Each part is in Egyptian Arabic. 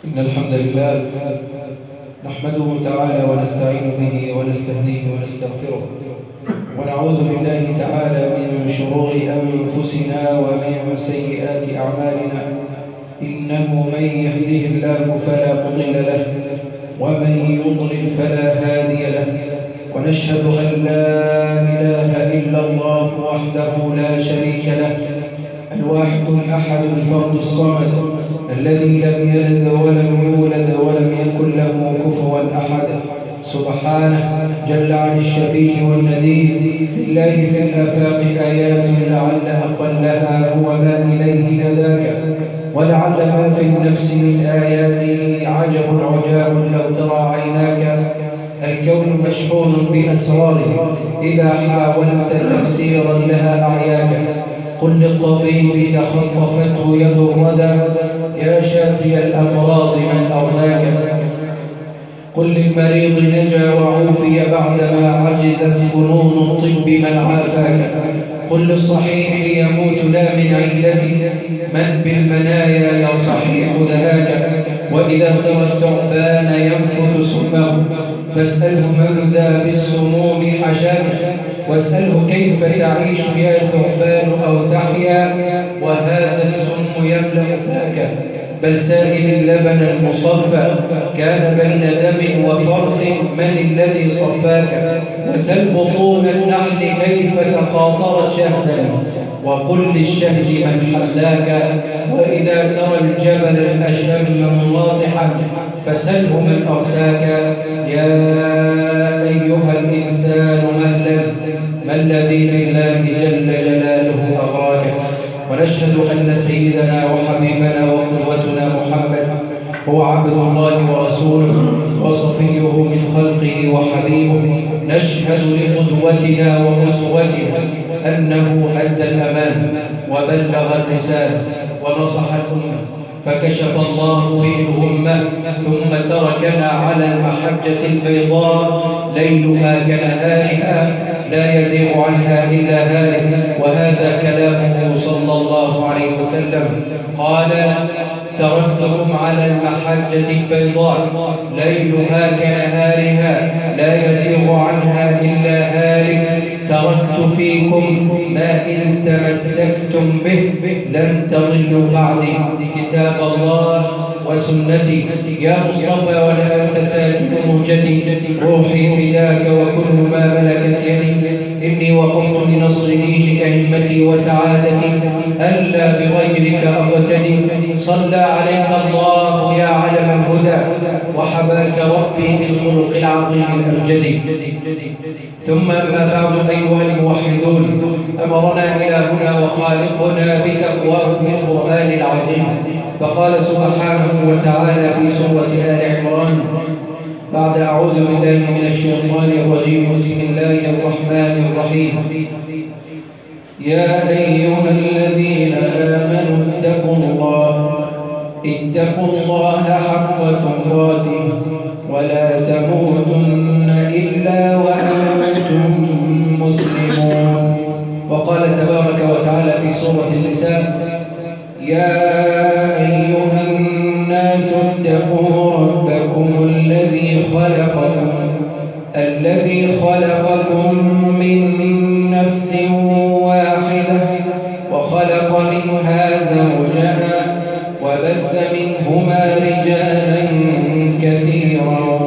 إن الحمد لله نحمده تعالى ونستعين به ونستهديه ونستغفره ونعوذ بالله تعالى من شرور أنفسنا ومن سيئات أعمالنا إنه من يهده الله فلا مضل له ومن يضلل فلا هادي له ونشهد أن لا إله إلا الله وحده لا شريك له الواحد الأحد الفرد الصمد الذي لم يلد ولم يولد ولم يكن له كفوا أحد سبحانه جل عن الشبيه والنذير لله في الآفاق آيات لعل أقلها هو ما إليه هداك ولعل ما في النفس من آياته عجب عجاب لو ترى عيناك الكون مشحون بأسراره إذا حاولت تفسيرا لها أعياك قل للطبيب تخطفته يد الردى يا شافي الأمراض من أرناك قل للمريض نجا وعوفي بعدما عجزت فنون الطب من عافاك قل للصحيح يموت لا من علة من بالمنايا يا صحيح دهاك وإذا ترى الثعبان ينفث سمه فاسأله من ذا بالسموم حشاك واسأله كيف تعيش يا ثعبان أو تحيا وهذا السم يملأ فاك بل سائل اللبن المصفى كان بين دم وفرث من الذي صفاك وسل بطون النحل كيف تقاطرت شهدا وقل للشهد من حلاك وإذا ترى الجبل الأشم مناطحا فسله من أرساك يا أيها الإنسان مهلا ما الذي لله جل جلاله أغراك ونشهد أن سيدنا وحبيبنا وقدوتنا محمد هو عبد الله ورسوله وصفيه من خلقه وحبيبه نشهد لقدوتنا وأسوتنا أنه أدى الأمان وبلغ الرسالة ونصح الأمة فكشف الله به الأمة ثم تركنا على المحجة البيضاء ليلها كنهارها لا يزيغ عنها إلا هالك وهذا كلامه صلى الله عليه وسلم قال تركتكم على المحجة البيضاء ليلها كنهارها لا يزيغ عنها إلا هالك تركت فيكم ما إن تمسكتم به لن تضلوا بعدي كتاب الله وسنتي يا مصطفى ولا أنت ساكت مهجتي روحي فداك وكل ما ملكت يدي إني وقفت لنصر دينك همتي وسعادتي ألا بغيرك أقتدي صلى عليك الله يا علم الهدى وحباك ربي بالخلق العظيم الأمجد ثم أما بعد أيها الموحدون أمرنا إلهنا وخالقنا بتقواه في القرآن العظيم فقال سبحانه وتعالى في سورة آل عمران بعد أعوذ بالله من الشيطان الرجيم بسم الله الرحمن الرحيم يا أيها الذين آمنوا اتقوا الله اتقوا الله حق تقاته ولا تموتن إلا وأنتم مسلمون وقال تبارك وتعالى في سورة النساء يا أيها الناس اتقوا ربكم الذي خلقكم الذي خلقكم من نفس واحدة وخلق منها زوجها وبث منهما رجالا كثيرا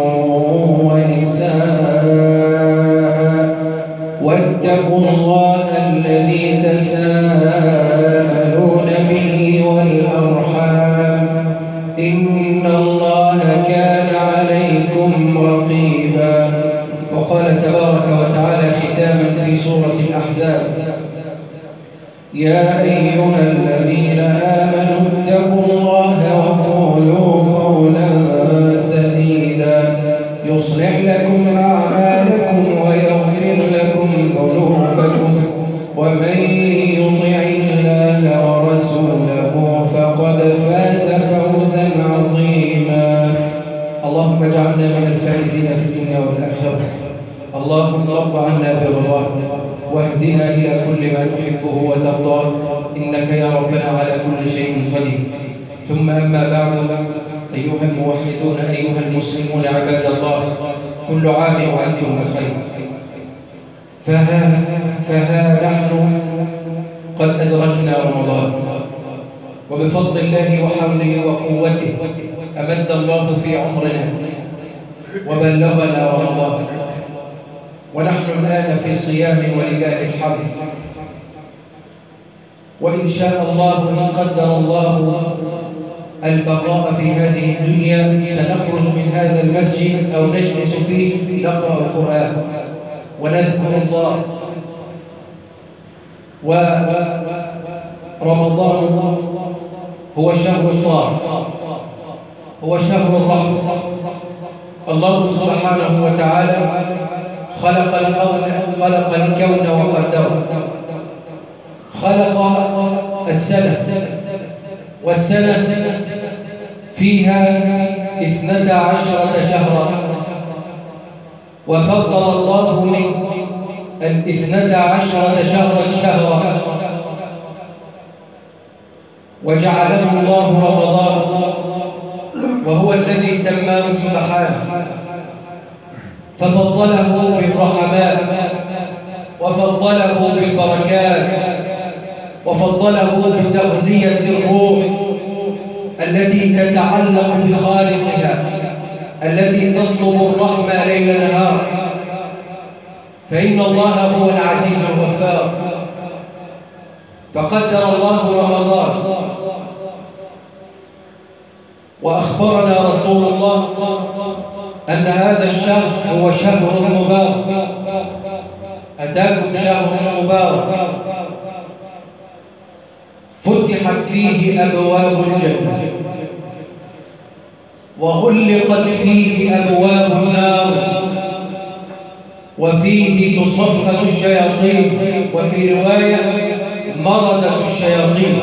ونساء واتقوا الله الذي تساءلون به والأرحام إن الله كان عليكم رقيبا وقال تبارك وتعالى ختاما في سورة الأحزاب يا أيها الذين آمنوا اتقوا الله وقولوا قولا سديدا يصلح لكم أعمالكم ويغفر لكم ذنوبكم ومن يطع الله ورسوله فقد فاز فوزا عظيما اللهم اجعلنا من الفائزين في الدنيا والآخرة اللهم ارض عنا برضاك واهدنا إلى كل ما تحبه وترضاه إنك يا ربنا على كل شيء قدير ثم أما بعد أيها الموحدون أيها المسلمون عباد الله كل عام وأنتم بخير فها, فها نحن قد أدركنا رمضان وبفضل الله وحوله وقوته أمد الله في عمرنا وبلغنا رمضان ونحن الآن في صيام ولله الحمد وإن شاء الله إن قدر الله البقاء في هذه الدنيا سنخرج من هذا المسجد أو نجلس فيه نقرأ القرآن ونذكر الله ورمضان هو شهر الطاعة هو شهر الرحمة الله سبحانه وتعالى خلق الكون خلق الكون وقدره خلق السنة والسنة فيها اثنتا عشرة شهرا وفضل الله من الاثنتا عشرة شهرا شهرا وجعله الله رمضان وهو الذي سماه سبحانه ففضله بالرحمات وفضله بالبركات وفضله بتغذية الروح التي تتعلق بخالقها التي تطلب الرحمة ليل نهار فإن الله هو العزيز الغفار فقدر الله رمضان وأخبرنا رسول الله أن هذا الشهر هو شهر مبارك أتاكم شهر مبارك فتحت فيه أبواب الجنة وغلقت فيه أبواب النار وفيه تصفد الشياطين وفي رواية مردة الشياطين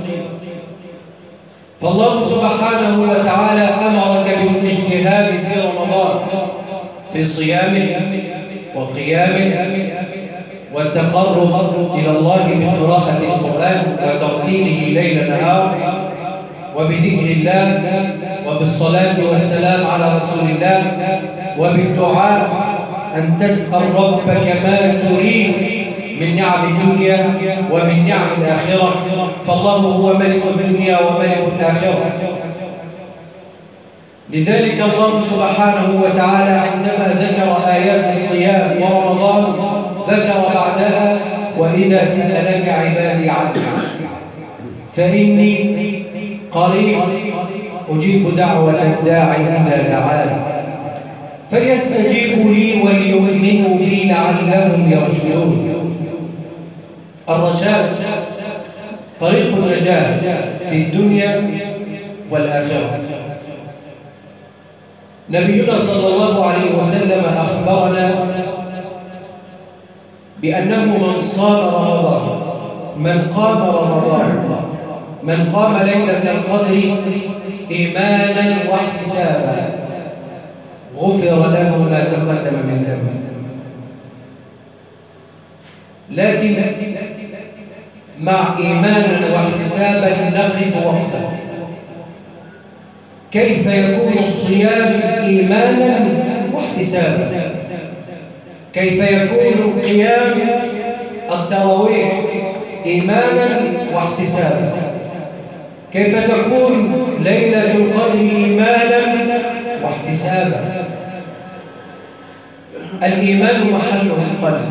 فالله سبحانه وتعالى أمرك بالاجتهاد في رمضان في صيامه وقيامه والتقرب إلى الله بقراءة القرآن وترتيله ليل نهار وبذكر الله وبالصلاة والسلام على رسول الله وبالدعاء أن تسأل ربك ما تريد من نعم الدنيا ومن نعم الآخرة فالله هو ملك الدنيا وملك الآخرة لذلك الله سبحانه وتعالى عندما ذكر آيات الصيام ورمضان ذكر بعدها وإذا سألك عبادي عني فإني قريب أجيب دعوة الداعي إذا دعاني فليستجيبوا لي وليؤمنوا بي لعلهم يرشدون الرشاد طريق النجاة في الدنيا والآخرة نبينا صلى الله عليه وسلم أخبرنا بأنه من صام رمضان من قام رمضان من قام ليلة القدر إيمانا واحتسابا غفر له ما تقدم من ذنبه لكن مع إيمانا واحتسابا نقف وقفا كيف يكون الصيام إيمانا واحتسابا كيف يكون قيام التراويح إيمانا واحتسابا كيف تكون ليلة القدر إيمانا واحتسابا الإيمان محله القلب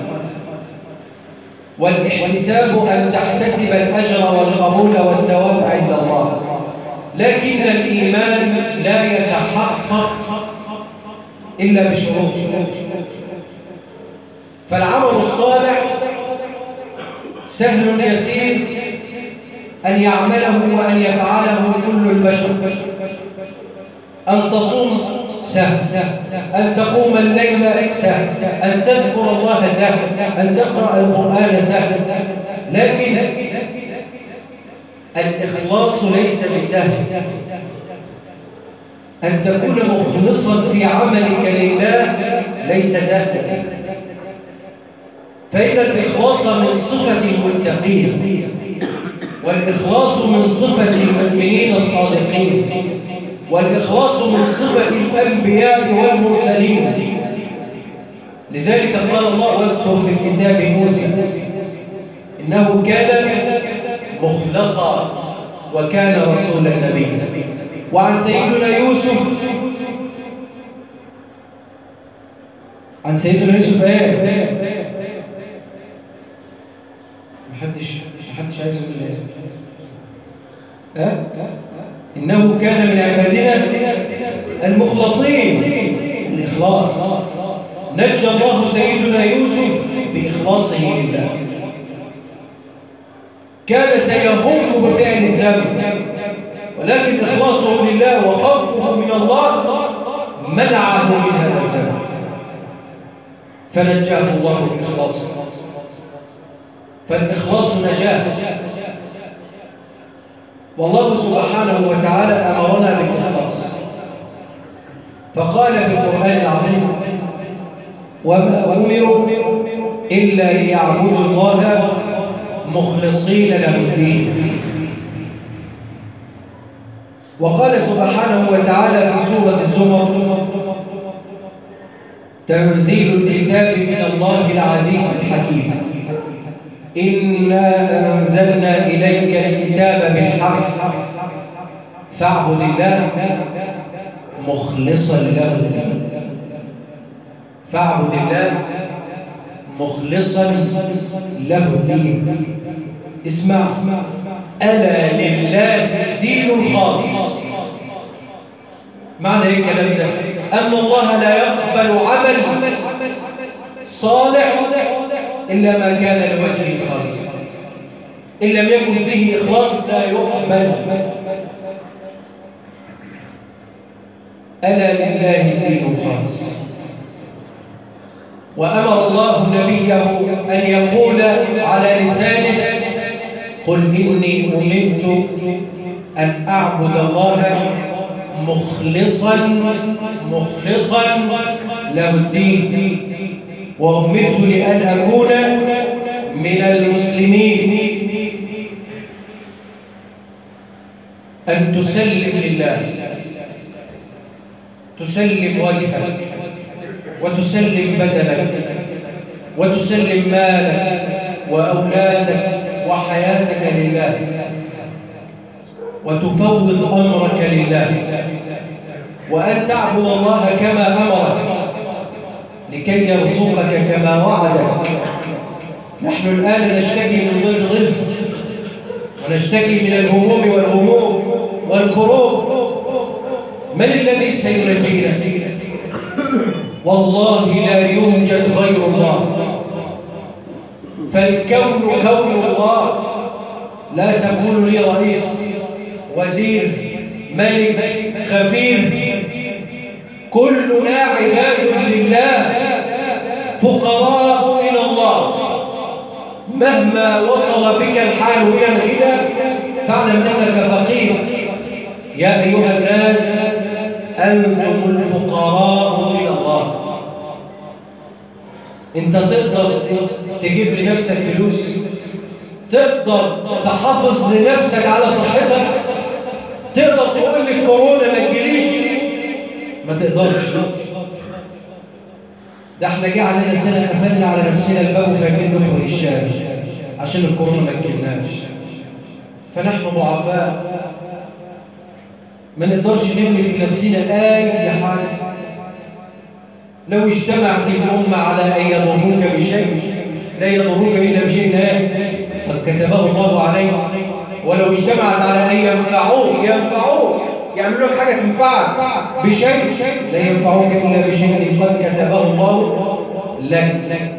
والاحتساب أن تحتسب الأجر والقبول والثواب عند الله لكن الإيمان لا يتحقق إلا بشروط فالعمل الصالح سهل يسير أن يعمله وأن يفعله كل البشر أن تصوم سهل أن تقوم الليل سهل أن تذكر الله سهل أن تقرأ القرآن سهل لكن الإخلاص ليس بسهل أن تكون مخلصا في عملك لله ليس سهلا فإن الإخلاص من صفة المتقين والإخلاص من صفة المؤمنين الصادقين والإخلاص من صفة الأنبياء والمرسلين لذلك قال الله واذكر في الكتاب موسى إنه كان مخلصا وكان رسولا نبيا وعن سيدنا يوسف عن سيدنا يوسف ايه محدش محدش عايز يقول ايه ها انه كان من عبادنا المخلصين الاخلاص نجى الله سيدنا يوسف باخلاصه لله كان سيهم بفعل الذنب ولكن إخلاصه لله وخوفه من الله منعه من هذا الذنب فنجاه الله بإخلاصه فالإخلاص نجاة والله سبحانه وتعالى أمرنا بالإخلاص فقال في القرآن العظيم وما أمروا إلا ليعبدوا الله مخلصين له الدين وقال سبحانه وتعالى في سورة الزمر تنزيل الكتاب من الله العزيز الحكيم إنا أنزلنا إليك الكتاب بالحق فاعبد الله مخلصا له الدين فاعبد الله مخلصا له الدين اسمع ألا لله دين الخالص معنى ايه الكلام ده أن الله لا يقبل عمل صالح إلا ما كان لوجهه الخالص إن لم يكن فيه إخلاص لا يقبل ألا لله الدين الخالص وأمر الله نبيه أن يقول على لسانه قل إني أمرت أن أعبد الله مخلصا مخلصا له الدين وأمرت لأن أكون من المسلمين أن تسلم لله تسلم وجهك وتسلم بدنك وتسلم مالك وأولادك وحياتك لله وتفوض أمرك لله وأن تعبد الله كما أمرك لكي يرزقك كما وعدك نحن الآن نشتكي من ضيق الرزق ونشتكي من الهموم والغموم والكروب من الذي سينجينا والله لا يوجد غير الله فالكون كون الله لا تقول لي رئيس وزير ملك خفير كلنا عباد لله فقراء إلى الله مهما وصل بك الحال إلى الغنى فاعلم أنك فقير يا أيها الناس أنتم الفقراء إلى الله أنت تقدر تجيب لنفسك فلوس تقدر تحافظ لنفسك على صحتك تقدر تقول للكورونا ما تجيليش ما تقدرش ده احنا جه علينا سنه قفلنا على نفسنا الباب وخايفين نخرج الشارع عشان الكورونا ما تجيلناش فنحن ضعفاء ما نقدرش نملك لنفسنا اي حاجه لو اجتمعت الامه على ان يضروك بشيء لا يضروك الا بشيء قد كتبه الله عليك ولو اجتمعت على ان ينفعوك ينفعوك يعملوا لك حاجه تنفعك بشيء لا ينفعوك الا بشيء قد كتبه الله لك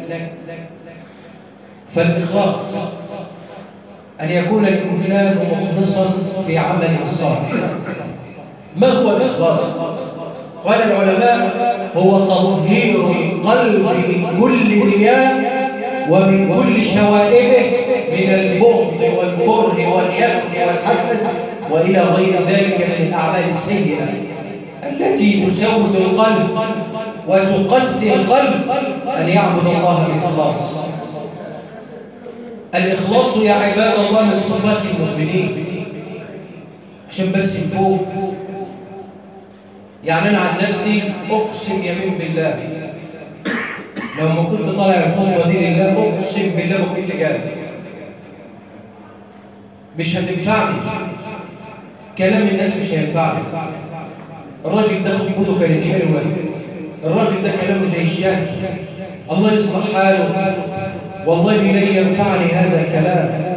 فالاخلاص ان يكون الانسان مخلصا في عمله الصالح ما هو الإخلاص؟ قال العلماء هو تطهير القلب من كل رياء ومن كل شوائبه من البغض والكره والحقد والحسد وإلى غير ذلك من الأعمال السيئة التي تسود القلب وتقسي القلب أن يعبد الله بإخلاص الإخلاص يا عباد الله من صفات المؤمنين عشان بس نفوق يعني أنا عن نفسي أقسم يمين بالله لو ما كنت طالع الخطبة دي لله أقسم بالله ما كنت جاي مش هتنفعني كلام الناس مش هينفعني الراجل ده خطبته كانت حلوة الراجل ده كلامه زي الشاهد الله يصلح حاله والله لن ينفعني هذا الكلام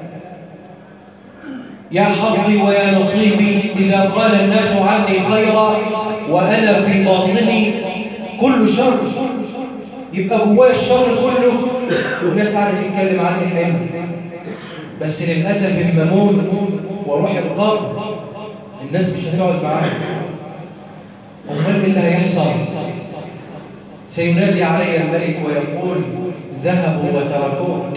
يا حظي ويا نصيبي إذا قال الناس عني خيرا وأنا في باطني كل شر يبقى جوايا الشر كله والناس قاعده تتكلم عني حلو بس للاسف الممون واروح القبر الناس مش هتقعد معايا امال ايه اللي هيحصل سينادي علي الملك ويقول ذهبوا وتركوك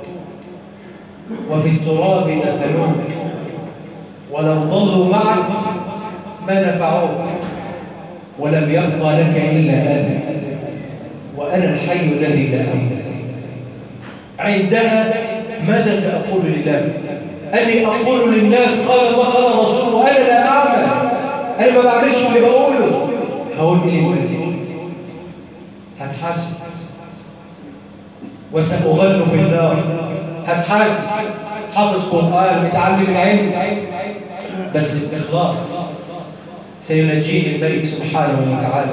وفي التراب دفنوك ولو ضلوا معك ما نفعوك ولم يبقى لك الا انا وانا الحي الذي لا اموت عندها ماذا ساقول لله اني اقول للناس قال الله قال الرسول وانا لا اعمل انا ما بعملش اللي بقوله هقول ايه يقول لي هتحاسب وسأغل في النار هتحاسب حافظ قرآن متعلم العلم بس الإخلاص سينجيني الملك سبحانه وتعالى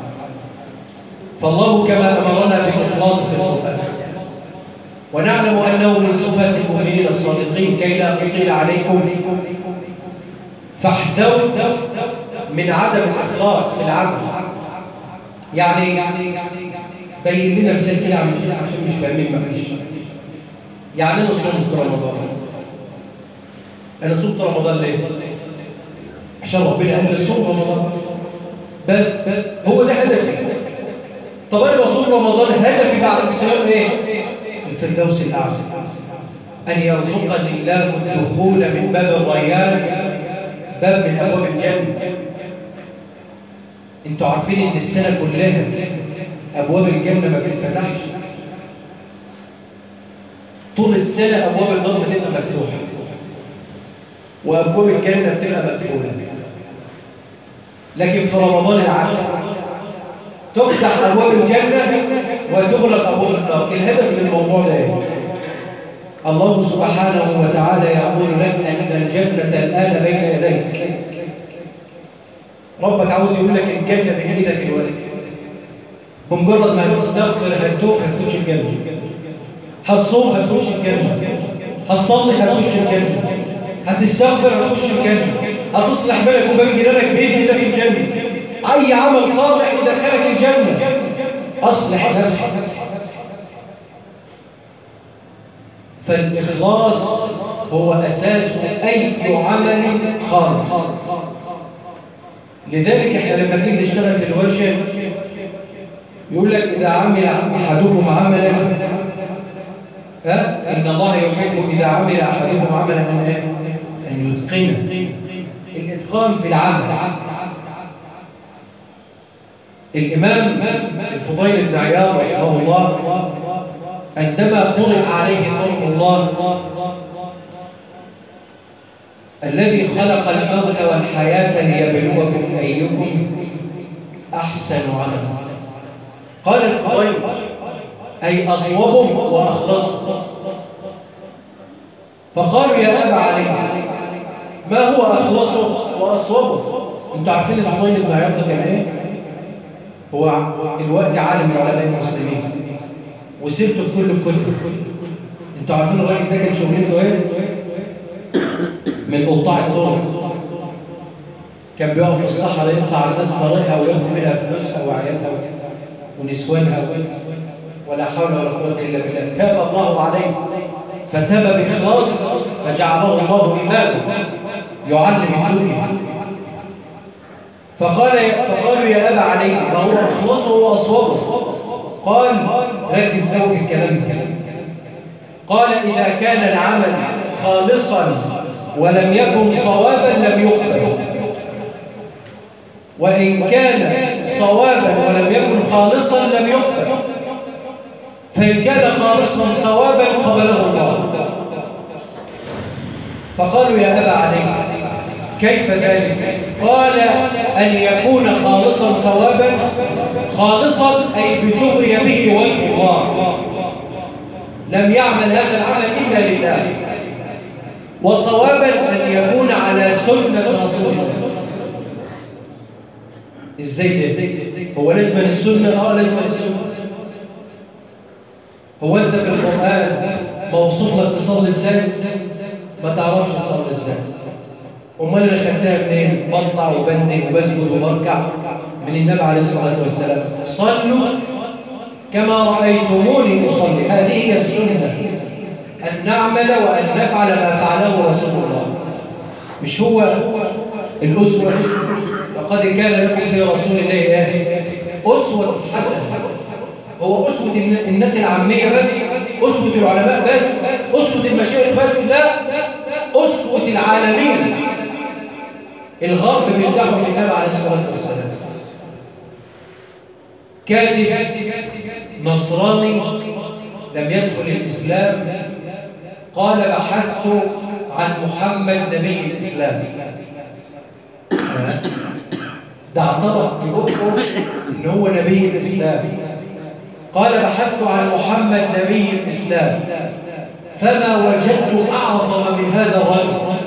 فالله كما أمرنا بالإخلاص في القرآن ونعلم أنه من صفات المؤمنين الصادقين كي لا أطيل عليكم فاحذروا من عدم الإخلاص في العمل يعني بين لنا مثال كده عم عشان مش فاهمين معلش يعني انا صمت رمضان انا صمت رمضان ليه؟ عشان ربنا قال لي صوم رمضان بس هو ده هدفي طب انا بصوم رمضان هدفي بعد الصيام ايه؟ الفردوس الاعلى ان يرزقني الله الدخول من باب الريان باب من ابواب الجنه انتوا عارفين ان السنه كلها ابواب الجنه ما بتتفتحش طول السنه ابواب النار بتبقى مفتوحه وابواب الجنه بتبقى مقفوله لكن في رمضان العكس تفتح ابواب الجنه وتغلق ابواب النار الهدف من الموضوع ده ايه الله سبحانه وتعالى يقول لك ان الجنه الان بين يديك ربك عاوز يقول لك الجنه بين ايدك دلوقتي بمجرد ما هتستغفر هتتوب هتخش الجنه هتصوم هتخش الجنه هتصلي هتخش الجنه هتستغفر هتخش الجنه هتصلح بالك وبين جيرانك باذن الله في الجنه اي عمل صالح يدخلك الجنه اصلح نفسك فالاخلاص هو اساس اي عمل خالص لذلك احنا لما بنيجي نشتغل في الورشه يقول لك اذا عمل احدكم عملا ها ان الله يحب اذا عمل احدكم عملا ان ايه ان يتقنه الاتقان في العمل الامام الفضيل بن عياض رحمه الله عندما قرئ عليه قول الله الذي خلق الموت والحياة ليبلوكم أيكم أحسن عملا قال الفضيل أي أصوبهم وأخلصهم فقالوا يا أبا علي ما هو أخلصه وأصوبه أنتوا عارفين الفضيل بن عياض كان إيه؟ هو الوقت عالم من علماء المسلمين وسيرته في كل الكتب انتوا عارفين الراجل ده كان شغلته ايه؟ من قطاع الطرق كان بيقف في الصحراء يقطع الناس طريقها وياخد منها فلوسها وعيالها ونسوانها ولا حول ولا قوه الا بالله تاب الله عليه فتاب باخلاص فجعله الله اماما يعلم الدنيا فقال فقالوا يا ابا علي ما هو اخلصه واصوبه قال ركز قوي في الكلام ده قال اذا كان العمل خالصا ولم يكن صوابا لم يقبل وإن كان صوابا ولم يكن خالصا لم يقبل فإن كان خالصا صوابا قبله الله فقالوا يا أبا علي كيف ذلك قال أن يكون خالصا صوابا خالصا أي بتغي به وجه الله لم يعمل هذا العمل إلا لله وصوابا أن يكون على سنة رسول الله ازاي ده هو لازم السنة اه لازم السنة هو انت في القرآن موصوف لك تصلي ازاي ما تعرفش تصلي ازاي امال انا خدتها منين بطلع وبنزل وبسجد وبركع من النبي عليه الصلاه والسلام صلوا كما رايتموني اصلي هذه هي السنه ان نعمل وان نفعل ما فعله رسول الله مش هو الاسوه لقد كان لكم في رسول الله ايه اسوه حسنه هو أسوة الناس العامية بس أسوة العلماء بس أسوة المشايخ بس لا أسوة العالمين الغرب بيمدحوا في النبي عليه الصلاة والسلام كاتب نصراني لم يدخل الإسلام قال بحثت عن محمد نبي الإسلام ده اعترف ببقه ان هو نبي الإسلام قال بحثت عن محمد نبي الإسلام فما وجدت أعظم من هذا الرجل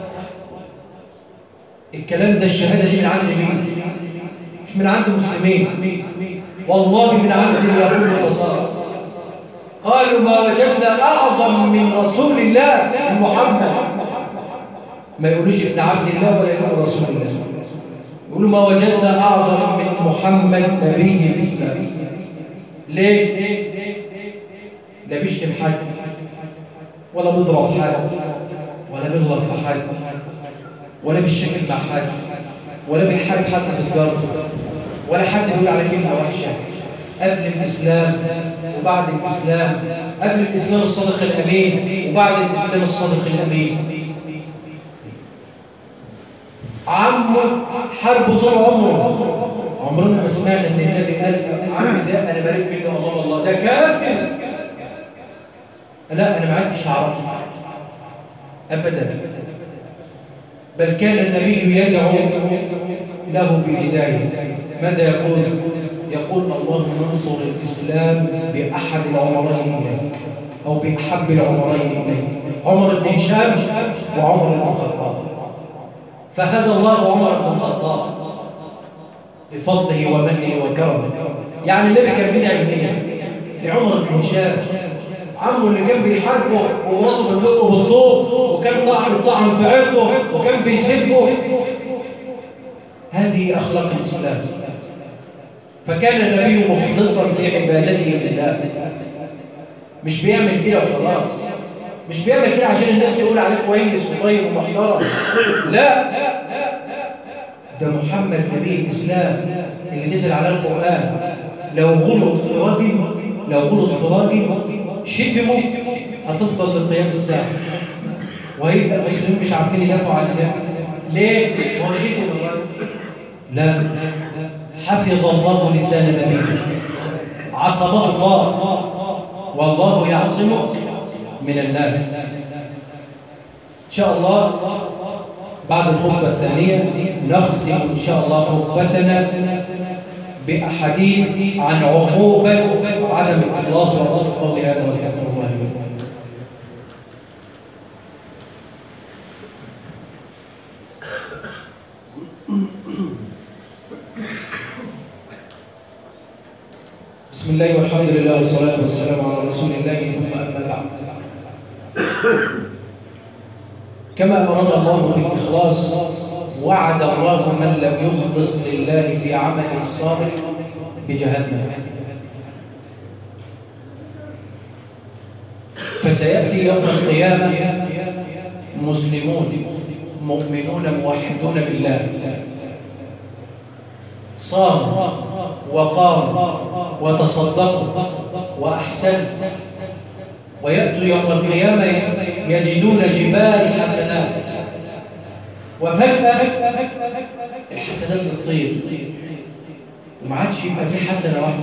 الكلام ده الشهادة دي من عند مين؟ مش من عند المسلمين والله من عند اليهود والنصارى قالوا ما وجدنا أعظم من رسول الله محمد ما يقولوش ابن عبد الله ولا يقولوا رسول الله يقولوا ما وجدنا أعظم من محمد نبي الإسلام ليه؟ لا بيشتم حد ولا بيضرب حد ولا بيغلط في حد ولا بيشتكي مع حد ولا بيحارب حد في الجرد ولا حد بيقول على كلمه وحشه قبل الاسلام وبعد الاسلام قبل الاسلام الصادق الامين وبعد الاسلام الصادق الامين عمه حاربه طول عمره عمرنا ما سمعنا ان النبي قال عمي ده انا بريء منه امام الله ده كافر لا انا ما عدتش اعرفه ابدا بل كان النبي يدعو له بالهدايه ماذا يقول يقول اللهم انصر الاسلام باحد العمرين اليك او باحب العمرين اليك عمر بن هشام وعمر بن الخطاب فهدى الله عمر بن الخطاب بفضله ومنه وكرمه يعني النبي كان بيدعي مين لعمر بن هشام عمه اللي كان بيحاربه ومراته بتدقه بالطوب وكان طعن طعن في عرضه وكان بيسبه هذه اخلاق الاسلام فكان النبي مخلصا في عبادته لله مش بيعمل كده وخلاص مش بيعمل كده عشان الناس تقول عليه كويس وطيب ومحترم لا ده محمد نبي الاسلام اللي نزل على القران لو غلط في راجل لو غلط في راجل شتمه هتفضل لقيام الساعه وهيبقى المسلمين مش عارفين يدافعوا عن ده ليه؟ هو شتم الراجل لا حفظ الله لسان نبيه عصمه الله والله يعصمه من الناس ان شاء الله بعد الخطبة الثانية نختم إن شاء الله خطبتنا بأحاديث عن عقوبة عدم الإخلاص والله قولي هذا واستغفر الله لي بسم الله والحمد لله والصلاة والسلام على رسول الله ثم أما بعد كما أمرنا الله بالإخلاص وعد الله من لم يخلص لله في عمله الصالح بجهنم فسيأتي يوم القيامة مسلمون مؤمنون موحدون بالله صام وقام وتصدقوا وأحسنوا ويأتوا يوم القيامة يجدون جبال حسنات وفجأة الحسنات بتطير وما عادش يبقى في حسنة واحدة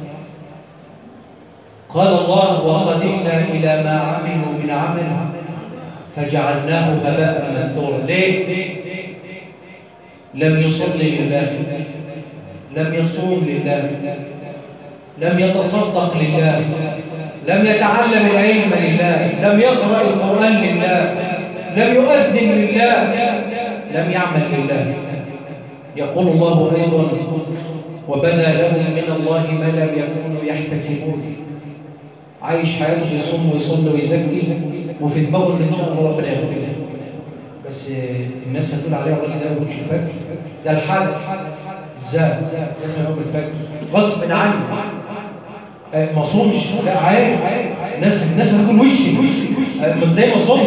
قال الله وقدمنا إلى ما عملوا من عمل فجعلناه هباء منثورا ليه؟ لم يصلي لله لم يصوم لله لم يتصدق لله لم يتعلم العلم لله لم يقرأ القرآن لله لم يؤذن لله لم يعمل لله يقول الله أيضا وبدا لهم من الله ما لم يكونوا يحتسبون عايش حياته يصوم ويصلي ويزكي وفي دماغه ان ان شاء الله ربنا يغفر له بس الناس هتقول عليه الراجل ده ما الفجر ده الحد ازاي لازم يقوم الفجر غصب عنه آه، ما صومش لا عادي الناس الناس هتقول وشي آه، مش زي ما صومش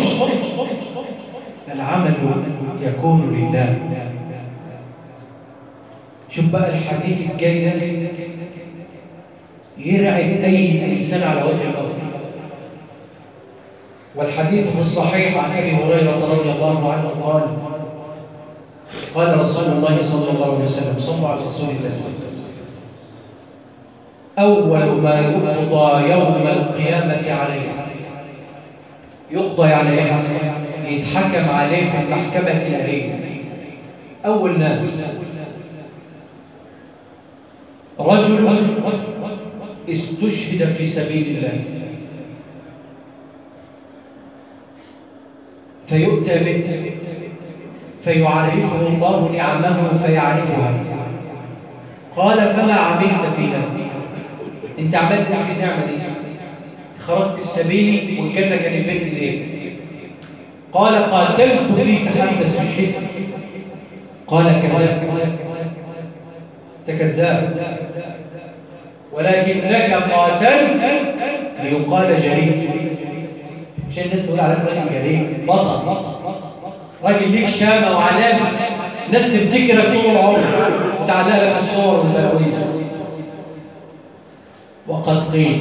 العمل يكون لله شوف بقى الحديث الجاي ده يرعب اي انسان على وجه الارض والحديث في الصحيح عن ابي هريره رضي الله عنه قال قال رسول الله صلى الله عليه وسلم صلى على رسول الله اول ما يقضى يوم القيامه عليه يقضى يعني ايه يتحكم عليه في المحكمه الالهيه اول ناس رجل استشهد في سبيل الله فيؤتى به فيعرفه الله نعمه فيعرفها قال فما عملت فيها انت عملت في النعمه دي خرجت في سبيلي والجنه كانت بين ايديك قال قاتلت فيك حتى استشهدت قال كذلك انت كذاب ولكنك قاتلت ليقال جريء عشان الناس تقول عليك راجل جريء بطل راجل ليك شامه وعلامه الناس تفتكرك طول العمر وتعلق لك الصور والبلاويز وقد قيل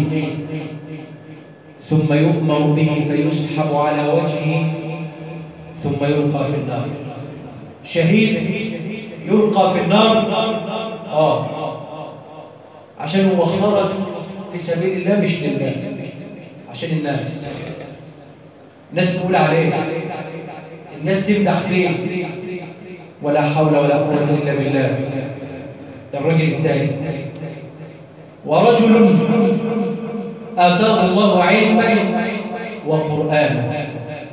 ثم يؤمر به فيسحب على وجهه ثم يلقى في النار شهيد يلقى في النار اه عشان هو خرج في سبيل الله مش لله عشان الناس الناس تقول عليه الناس تمدح فيه ولا حول ولا قوة إلا بالله الرجل الثاني ورجل آتاه الله علما وقرآنا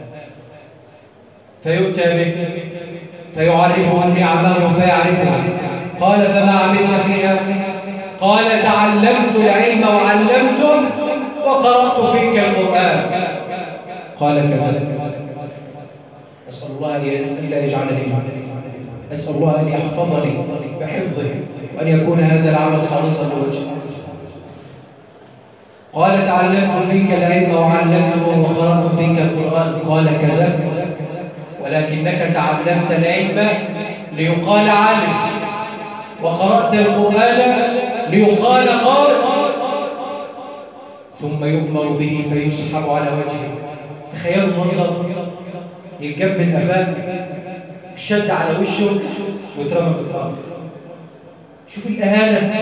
فيؤتى به فيعرفه نعمه فيعرفها قال فما عملنا فيها قال تعلمت العلم وعلمته وقرأت فيك القرآن قال كذلك أسأل الله أن لا يجعلني أسأل الله أن يحفظني بحفظه وأن يكون هذا العمل خالصا لوجهه قال تعلمت فيك العلم وعلمته وقرأت فيك القرآن قال كذلك ولكنك تعلمت العلم ليقال عالم وقرأت القرآن ليقال قارئ ثم يؤمر به فيسحب على وجهه تخيلوا المنظر يتجاب من قفاه الشد على وشه ويترمى في الارض شوف الاهانه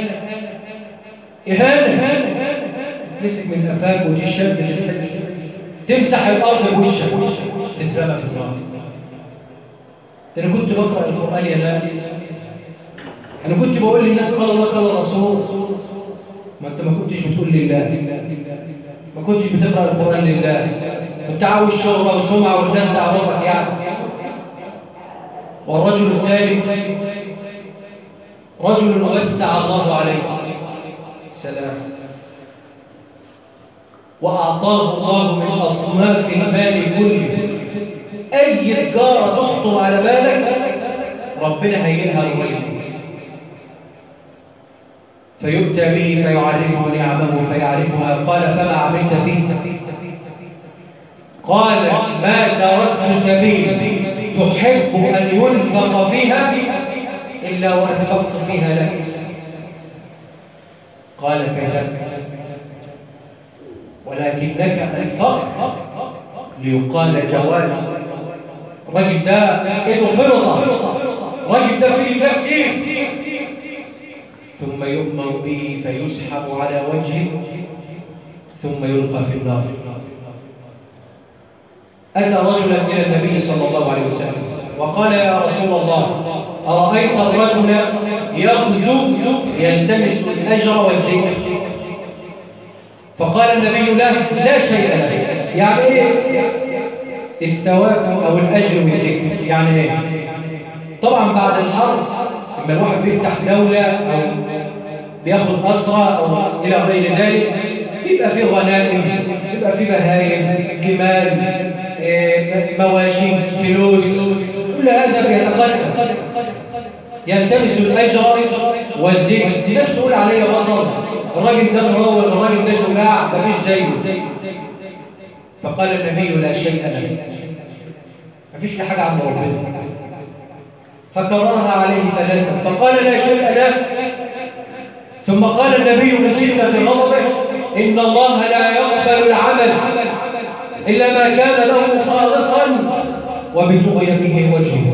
اهانه مسك من قفاك وتشد تمسح الارض بوشك تترمى في الارض ده انا كنت بقرا القران يا ناس انا كنت بقول للناس قال الله قال الرسول ما انت ما كنتش بتقول لله ما كنتش بتقرا القران لله كنت عاوز شهره وسمعه والناس تعرفك يعني والرجل الثالث رجل وسع الله عليه سلام وأعطاه الله من أصناف المال كله أي تجارة تخطر على بالك ربنا هيئها للرجل فيؤتى به فيعرفه نعمه فيعرفها قال فما عملت فيه قال ما تركت سبيل تحب أن ينفق فيها إلا وأنفقت فيها لك قال كذلك ولكنك أنفقت ليقال جواد الراجل ده إنه فرطة الراجل ده فيه الله كتير ثم يؤمر به فيسحب على وجهه ثم يلقى في النار أتى رجلا إلى النبي صلى الله عليه وسلم وقال يا رسول الله أرأيت الرجل يغزو يلتمس الأجر والذكر فقال النبي له لا شيء له يعني ايه الثواب او الاجر والذكر يعني ايه طبعا بعد الحرب لما الواحد بيفتح دولة او بياخد أسرى او الى غير ذلك بيبقى فيه غنائم بيبقى فيه بهايم جمال إيه، مواشي فلوس كل هذا بيتقسم يلتمس الأجر والذكر الناس تقول عليه بطل الراجل ده مراوغ الراجل ده شجاع مفيش زيه فقال النبي لا شيء له مفيش لي حاجة عند ربنا فكررها عليه ثلاثة فقال لا شيء له ثم قال النبي من شدة غضبه إن الله لا يقبل العمل إلا ما كان له خالصا وبتغي به وجهه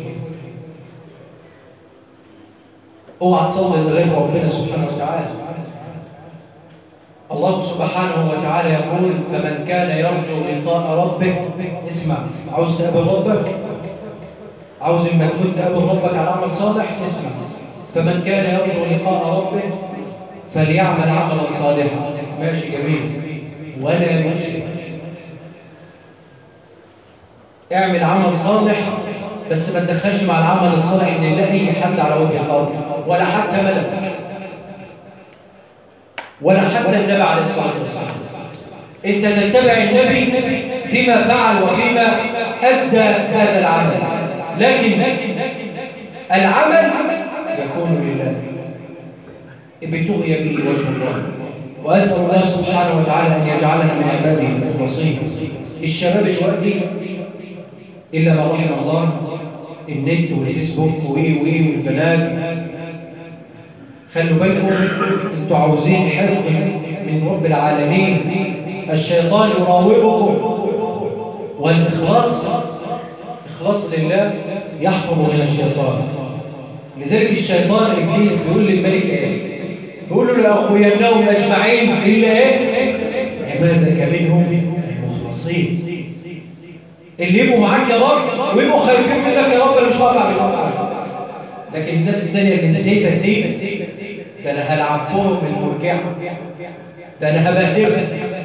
اوعى تصلي لغير ربنا سبحانه وتعالى الله سبحانه وتعالى يقول فمن كان يرجو لقاء ربه اسمع عاوز تقابل ربك عاوز اما كنت تقابل ربك على عمل صالح اسمع فمن كان يرجو لقاء ربه فليعمل عملا صالحا ماشي جميل ولا يشرك اعمل عمل صالح بس ما تدخلش مع العمل الصالح زي لا اي حد على وجه الارض ولا حتى ملك ولا حتى النبي عليه الصلاه والسلام انت تتبع النبي فيما فعل وفيما ادى هذا العمل لكن العمل يكون لله ابتغي به وجه الله واسال الله سبحانه وتعالى ان يجعلنا من عباده المخلصين الشباب دلوقتي الا ما رحم الله النت والفيسبوك وي وي والبنات خلوا بالكم انتوا عاوزين حفظ من رب العالمين الشيطان يراوغكم والاخلاص اخلاص لله يحفظ من الشيطان لذلك الشيطان ابليس بيقول للملك ايه بيقول له لاغوينهم اجمعين الا ايه عبادك منهم المخلصين اللي يبقوا معاك يا رب ويبقوا خايفين منك يا رب انا مش هقطع مش هقطع لكن الناس الثانيه اللي نسيتها نسيت ده انا هلعبهم المرجعه ده انا هبهدلهم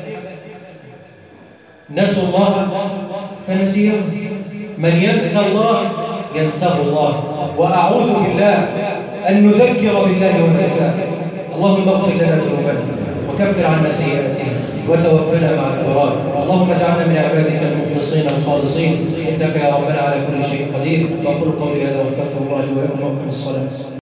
نسوا الله فنسيهم من ينسى الله ينساه الله واعوذ بالله ان نذكر بالله وننساه اللهم اغفر لنا ذنوبنا وكفر عنا سيئاتنا وتوفنا مع الابرار اللهم اجعلنا من عبادك المخلصين الخالصين انك يا ربنا على كل شيء قدير واقول قولي هذا واستغفر الله لي ولكم واقم الصلاه